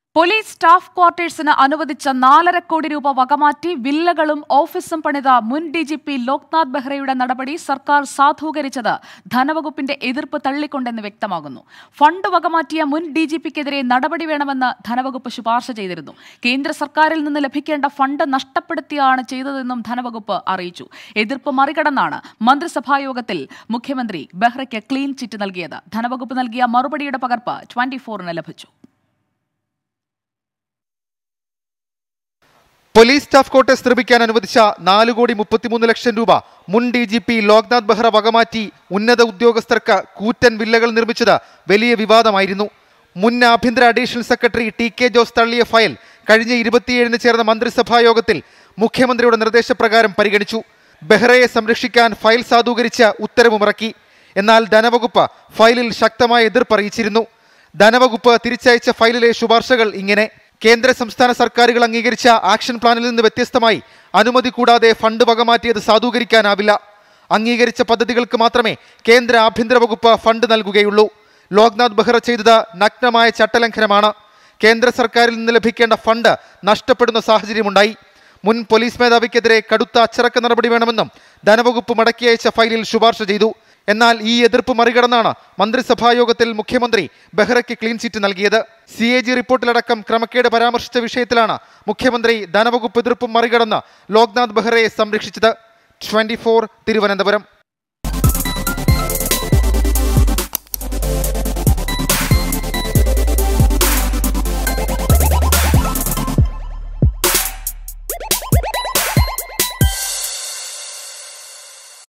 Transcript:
police staff ക്വാർട്ടേഴ്സിന് അനുവദിച്ച നാലര കോടി രൂപ വകമാറ്റി വില്ലകളും ഓഫീസും പണിത മുൻ ഡി ജി പി ലോക്നാഥ് ബെഹ്റയുടെ നടപടി സർക്കാർ സാധൂകരിച്ചത് ധനവകുപ്പിന്റെ എതിർപ്പ് തള്ളിക്കൊണ്ടെന്ന് വ്യക്തമാകുന്നു ഫണ്ട് വകമാറ്റിയ മുൻ ഡി ജി പിക്കെതിരെ നടപടി വേണമെന്ന് ധനവകുപ്പ് ശുപാർശ ചെയ്തിരുന്നു കേന്ദ്ര സർക്കാരിൽ നിന്ന് ലഭിക്കേണ്ട ഫണ്ട് നഷ്ടപ്പെടുത്തിയാണ് ചെയ്തതെന്നും ധനവകുപ്പ് അറിയിച്ചു എതിർപ്പ് മറികടന്നാണ് മന്ത്രിസഭായോഗത്തിൽ മുഖ്യമന്ത്രി ബെഹ്റയ്ക്ക് ക്ലീൻ ചിറ്റ് നൽകിയത് ധനവകുപ്പ് നൽകിയ മറുപടിയുടെ പകർപ്പ് ട്വന്റി ഫോറിന് ലഭിച്ചു പോലീസ് സ്റ്റാഫ് ക്വാർട്ടേഴ്സ് നിർമ്മിക്കാൻ അനുവദിച്ച നാല് കോടി മുപ്പത്തിമൂന്ന് ലക്ഷം രൂപ മുൻ D G P Loknath Behra വകമാറ്റി ഉന്നത ഉദ്യോഗസ്ഥർക്ക് കൂറ്റൻ വില്ലകൾ നിർമ്മിച്ചത് വലിയ വിവാദമായിരുന്നു മുൻ ആഭ്യന്തര additional secretary T K Jose തള്ളിയ ഫയൽ കഴിഞ്ഞ ഇരുപത്തിയേഴിന് ചേർന്ന മന്ത്രിസഭാ യോഗത്തിൽ മുഖ്യമന്ത്രിയുടെ നിർദ്ദേശപ്രകാരം പരിഗണിച്ചു ബെഹ്റയെ സംരക്ഷിക്കാൻ ഫയൽ സാധൂകരിച്ച് ഉത്തരവുമിറക്കി എന്നാൽ ധനവകുപ്പ് ഫയലിൽ ശക്തമായ എതിർപ്പറിയിച്ചിരുന്നു ധനവകുപ്പ് തിരിച്ചയച്ച ഫയലിലെ ശുപാർശകൾ ഇങ്ങനെ കേന്ദ്ര സംസ്ഥാന സർക്കാരുകൾ അംഗീകരിച്ച ആക്ഷൻ പ്ലാനിൽ നിന്ന് വ്യത്യസ്തമായി അനുമതി കൂടാതെ ഫണ്ട് വകമാറ്റിയത് സാധൂകരിക്കാനാവില്ല അംഗീകരിച്ച പദ്ധതികൾക്ക് മാത്രമേ കേന്ദ്ര ആഭ്യന്തര വകുപ്പ് ഫണ്ട് നൽകുകയുള്ളൂ ലോക്നാഥ് ബെഹ്റ ചെയ്തത് നഗ്നമായ ചട്ടലംഘനമാണ് കേന്ദ്ര സർക്കാരിൽ നിന്ന് ലഭിക്കേണ്ട ഫണ്ട് നഷ്ടപ്പെടുന്ന സാഹചര്യമുണ്ടായി മുൻ പോലീസ് മേധാവിക്കെതിരെ കടുത്ത അച്ചടക്ക നടപടി വേണമെന്നും ധനവകുപ്പ് മടക്കി അയച്ച ഫയലിൽ ശുപാർശ ചെയ്തു എന്നാൽ ഈ എതിർപ്പ് മറികടന്നാണ് മന്ത്രിസഭാ യോഗത്തിൽ മുഖ്യമന്ത്രി ബെഹ്റയ്ക്ക് ക്ലീൻ ചിറ്റ് നൽകിയത് സി എ ജി റിപ്പോർട്ടിലടക്കം ക്രമക്കേട് പരാമർശിച്ച വിഷയത്തിലാണ് മുഖ്യമന്ത്രി ധനവകുപ്പ് എതിർപ്പും മറികടന്ന് ലോക്നാഥ് ബെഹ്റയെ സംരക്ഷിച്ചത് ട്വന്റി തിരുവനന്തപുരം